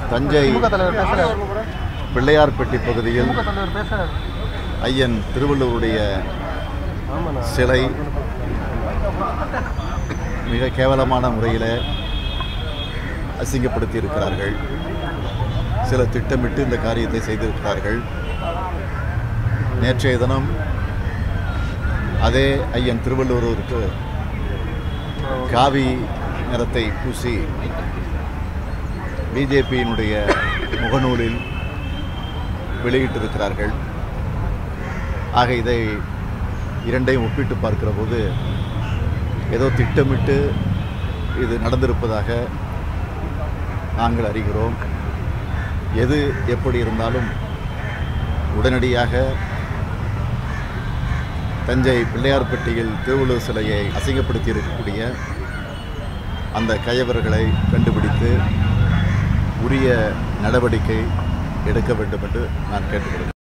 தஞ்சை திமுக தலைவர் பேசுறாரு பிள்ளையார்பட்டி பகுதியில் திமுக தலைவர் பேசுறாரு ஐயன் திருவள்ளுவருடைய ஆமாண்ணா சிலை மிக கேவலமான முறையில் அசிங்கப்படுத்தி இருக்கிறார்கள் சில திட்டமிட்டு இந்த காரியத்தை செய்திருக்கிறார்கள் நேற்றைய தினம் அதே ஐயன் திருவள்ளுவருக்கு காவி நிறத்தை பூசி பிஜேபியினுடைய முகநூலில் வெளியிட்டிருக்கிறார்கள் ஆக இதை இரண்டையும் ஒப்பிட்டு பார்க்கிற போது ஏதோ திட்டமிட்டு இது நடந்திருப்பதாக நாங்கள் அறிகிறோம் எது எப்படி இருந்தாலும் உடனடியாக தஞ்சை பிள்ளையார்பட்டியில் திருவள்ளுவர் சிலையை அசிங்கப்படுத்தி இருக்கக்கூடிய அந்த கயவர்களை கண்டுபிடித்து உரிய நடவடிக்கை எடுக்க வேண்டும் என்று நான் கேட்டுக்கொள்கிறேன்